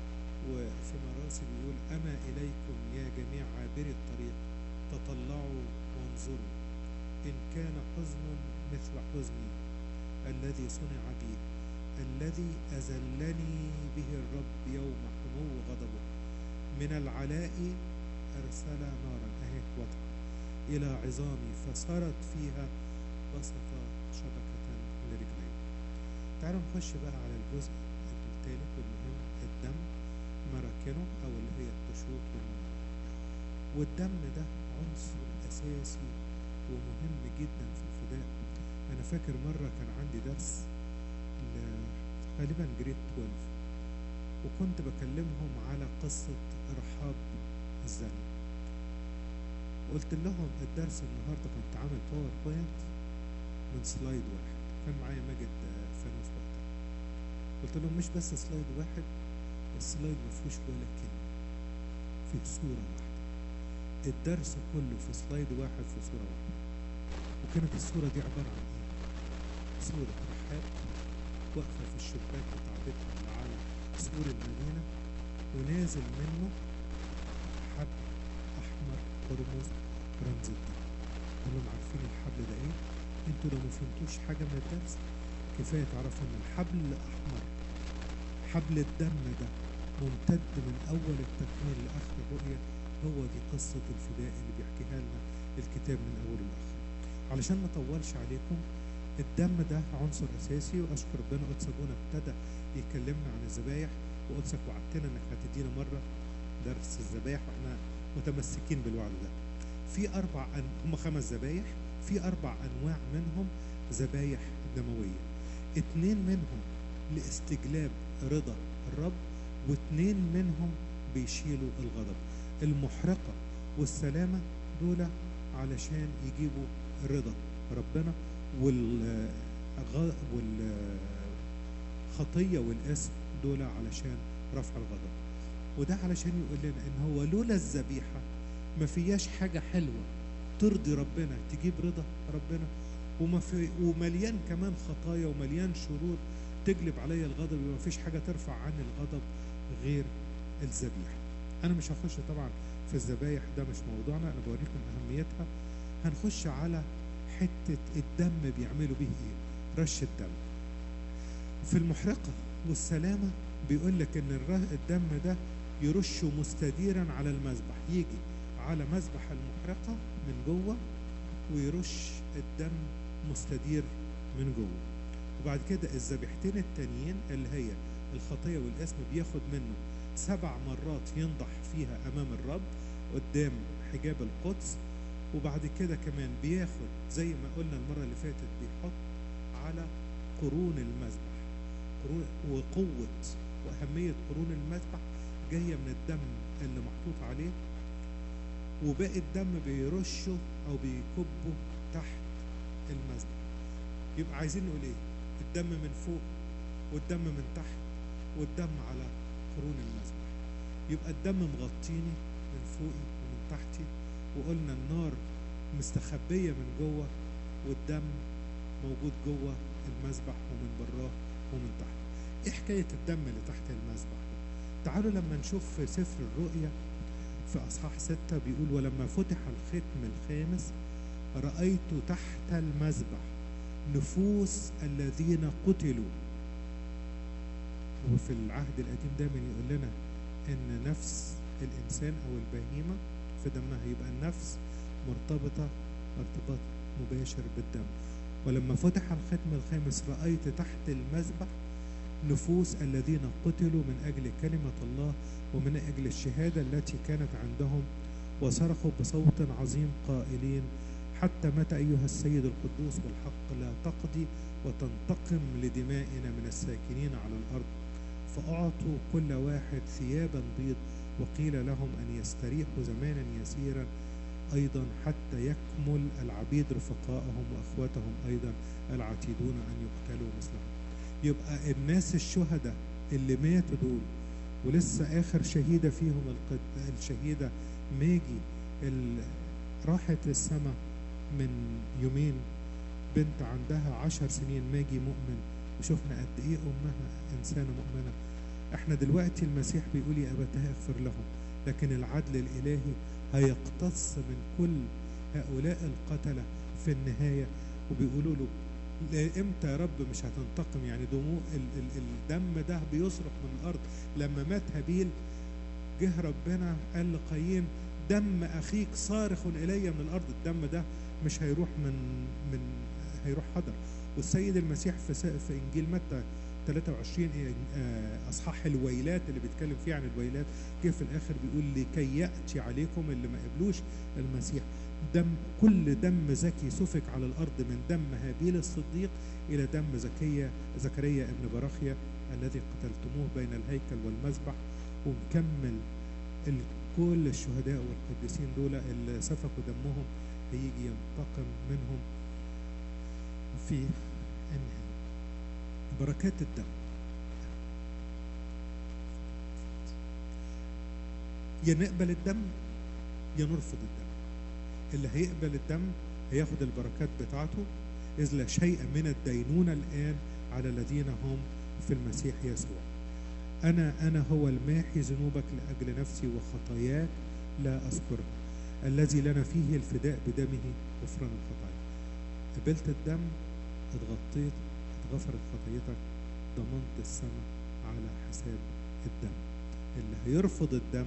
وفي مراسي بيقول اما اليكم يا جميع عابري الطريق تطلعوا وانظروا ان كان حزن مثل حزني الذي صنع بي الذي أذلني به الرب يوم حمو غضبه من العلاء أرسل نارا أهي واضحة إلى عظامي فصارت فيها بسط شبكة لرجلي تعالوا نخش بقى على الجزء الثالث والمهم الدم مراكنه أو اللي هي التشوط والمنار والدم ده عنصر أساسي ومهم جدا في الفداء أنا فاكر مرة كان عندي درس ل- غالبا جريد 12 وكنت بكلمهم على قصة رحاب الزانية قلت لهم الدرس النهارده كنت عامل باوربوينت من سلايد واحد كان معايا ماجد آه، فانوس وقتها قلت لهم مش بس سلايد واحد السلايد ما فيهوش ولا كلمه فيه صوره واحده الدرس كله في سلايد واحد في صوره واحده وكانت الصوره دي عباره عن ايه صوره رحاب واقفه في الشباك بتاع بيتها اللي على سور المدينه ونازل منه حبل احمر قرمز رمز الدم قال لهم عارفين الحبل ده ايه انتوا لو ما فهمتوش حاجه من الدرس كفايه تعرفوا ان الحبل الاحمر حبل الدم ده ممتد من اول التكوين لاخر الرؤيه هو دي قصه الفداء اللي بيحكيها لنا الكتاب من اوله لاخره علشان ما اطولش عليكم الدم ده عنصر اساسي واشكر ربنا قدس ابونا ابتدى يكلمنا عن الذبايح وقدسك وعدتنا انك هتدينا مره درس الذبايح واحنا متمسكين بالوعد ده في اربع أن... هم خمس ذبايح في اربع انواع منهم ذبايح دمويه اتنين منهم لاستجلاب رضا الرب واتنين منهم بيشيلوا الغضب المحرقه والسلامه دول علشان يجيبوا رضا ربنا وال والخطيه والاسم دول علشان رفع الغضب وده علشان يقول لنا ان هو لولا الذبيحه ما فياش حاجه حلوه ترضي ربنا تجيب رضا ربنا وما في ومليان كمان خطايا ومليان شرور تجلب عليا الغضب وما فيش حاجه ترفع عني الغضب غير الذبيحه انا مش هخش طبعا في الذبايح ده مش موضوعنا انا بوريكم اهميتها هنخش على حته الدم بيعملوا بيه ايه رش الدم في المحرقه والسلامه بيقول لك ان الر- الدم ده يرش مستديرا على المذبح يجي على مذبح المحرقه من جوه ويرش الدم مستدير من جوه وبعد كده الذبيحتين التانيين اللي هي الخطيه والاسم بياخد منه سبع مرات ينضح فيها امام الرب قدام حجاب القدس وبعد كده كمان بياخد زي ما قلنا المره اللي فاتت بيحط على قرون المذبح قرون وقوه واهميه قرون المذبح جايه من الدم اللي محطوط عليه وباقي الدم بيرشه او بيكبه تحت المذبح يبقى عايزين نقول ايه الدم من فوق والدم من تحت والدم على قرون المذبح يبقى الدم مغطيني من فوقي ومن تحتي وقلنا النار مستخبية من جوه والدم موجود جوه المذبح ومن براه ومن تحت ايه حكاية الدم اللي تحت المذبح ده تعالوا لما نشوف في سفر الرؤيا في أصحاح ستة بيقول ولما فتح الختم الخامس رأيت تحت المذبح نفوس الذين قتلوا وفي العهد القديم دايما يقول لنا ان نفس الانسان او البهيمه في دمها يبقى النفس مرتبطه ارتباط مباشر بالدم ولما فتح الختم الخامس رايت تحت المذبح نفوس الذين قتلوا من اجل كلمه الله ومن اجل الشهاده التي كانت عندهم وصرخوا بصوت عظيم قائلين حتى متى ايها السيد القدوس والحق لا تقضي وتنتقم لدمائنا من الساكنين على الارض فأعطوا كل واحد ثيابا بيض وقيل لهم أن يستريحوا زمانا يسيرا أيضا حتى يكمل العبيد رفقائهم وأخوتهم أيضا العتيدون أن يقتلوا مثلهم يبقى الناس الشهداء اللي ماتوا دول ولسه آخر شهيدة فيهم القد... الشهيدة ماجي اللي راحت السماء من يومين بنت عندها عشر سنين ماجي مؤمن وشفنا قد ايه امها انسانه مؤمنه احنا دلوقتي المسيح بيقول يا ابتاه اغفر لهم لكن العدل الالهي هيقتص من كل هؤلاء القتله في النهايه وبيقولوا له امتى يا رب مش هتنتقم يعني دموع ال- ال- الدم ده بيصرخ من الارض لما مات هابيل جه ربنا قال لقايين دم اخيك صارخ الي من الارض الدم ده مش هيروح من من هيروح حضر والسيد المسيح في س- في انجيل متى 23 إيه، آه، اصحاح الويلات اللي بيتكلم فيه عن الويلات جه في الاخر بيقول لكي ياتي عليكم اللي ما قبلوش المسيح دم كل دم زكي سفك على الارض من دم هابيل الصديق الى دم زكيه زكريا ابن براخيا الذي قتلتموه بين الهيكل والمذبح ومكمل ال- كل الشهداء والقديسين دول اللي سفكوا دمهم هيجي ينتقم منهم في النهاية بركات الدم يا نقبل الدم يا نرفض الدم اللي هيقبل الدم هياخد البركات بتاعته إذ لا شيء من الدينونة الآن على الذين هم في المسيح يسوع أنا أنا هو الماحي ذنوبك لأجل نفسي وخطاياك لا أذكرها الذي لنا فيه الفداء بدمه غفران الخطايا قبلت الدم اتغطيت اتغفرت خطيتك ضمنت السماء على حساب الدم اللي هيرفض الدم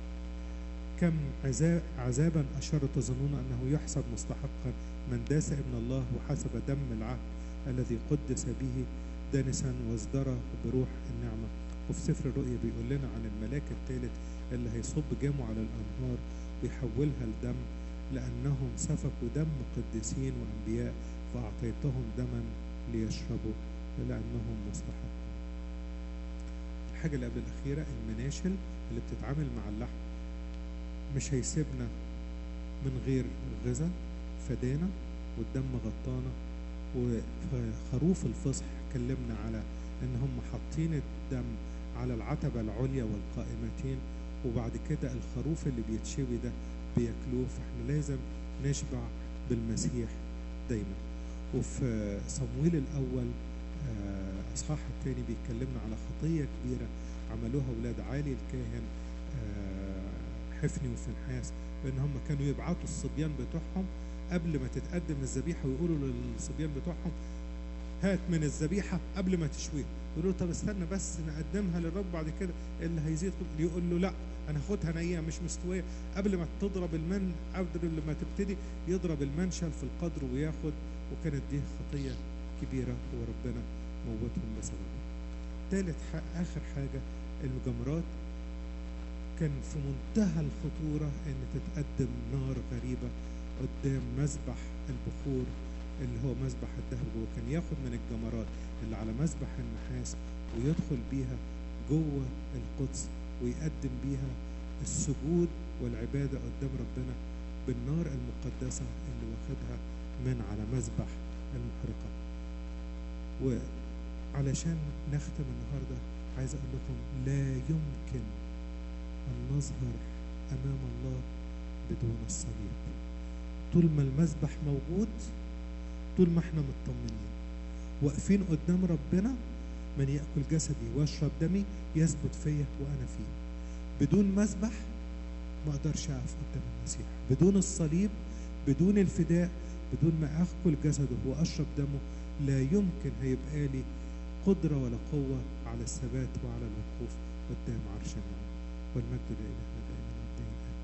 كم عذاب عذابا أشر تظنون أنه يحسب مستحقا من داس ابن الله وحسب دم العهد الذي قدس به دانسا وازدرى بروح النعمة وفي سفر الرؤيا بيقول لنا عن الملاك الثالث اللي هيصب جامه على الأنهار ويحولها لدم لأنهم سفكوا دم قديسين وأنبياء فأعطيتهم دما ليشربوا لأنهم مستحقون الحاجة اللي قبل الأخيرة المناشل اللي بتتعامل مع اللحم مش هيسيبنا من غير غذاء فدانا والدم غطانا وخروف الفصح كلمنا على ان هم حاطين الدم على العتبة العليا والقائمتين وبعد كده الخروف اللي بيتشوي ده بياكلوه فاحنا لازم نشبع بالمسيح دايما وفي صمويل الاول آه، اصحاح الثاني بيتكلمنا على خطيه كبيره عملوها اولاد عالي الكاهن آه، حفني وفنحاس بان هم كانوا يبعتوا الصبيان بتوعهم قبل ما تتقدم الذبيحه ويقولوا للصبيان بتوعهم هات من الذبيحه قبل ما تشويها يقولوا له طب استنى بس نقدمها للرب بعد كده اللي هيزيد يقول له لا انا هاخدها نيه مش مستويه قبل ما تضرب المن قبل ما تبتدي يضرب المنشل في القدر وياخد وكانت دي خطيه كبيره وربنا موتهم بسببها. ثالث ح- اخر حاجه المجمرات كان في منتهى الخطوره ان تتقدم نار غريبه قدام مذبح البخور اللي هو مذبح الذهب جوه كان ياخد من الجمرات اللي على مذبح النحاس ويدخل بيها جوه القدس ويقدم بيها السجود والعبادة قدام ربنا بالنار المقدسة اللي واخدها من على مذبح المحرقة وعلشان نختم النهاردة عايز أقول لكم لا يمكن أن نظهر أمام الله بدون الصليب طول ما المذبح موجود طول ما احنا مطمنين واقفين قدام ربنا من ياكل جسدي ويشرب دمي يثبت فيا وانا فيه بدون مذبح ما اقدرش اقف قدام المسيح بدون الصليب بدون الفداء بدون ما اكل جسده واشرب دمه لا يمكن هيبقى لي قدرة ولا قوة على الثبات وعلى الوقوف قدام عرش النعم والمجد لإلهنا دائما والدين آمين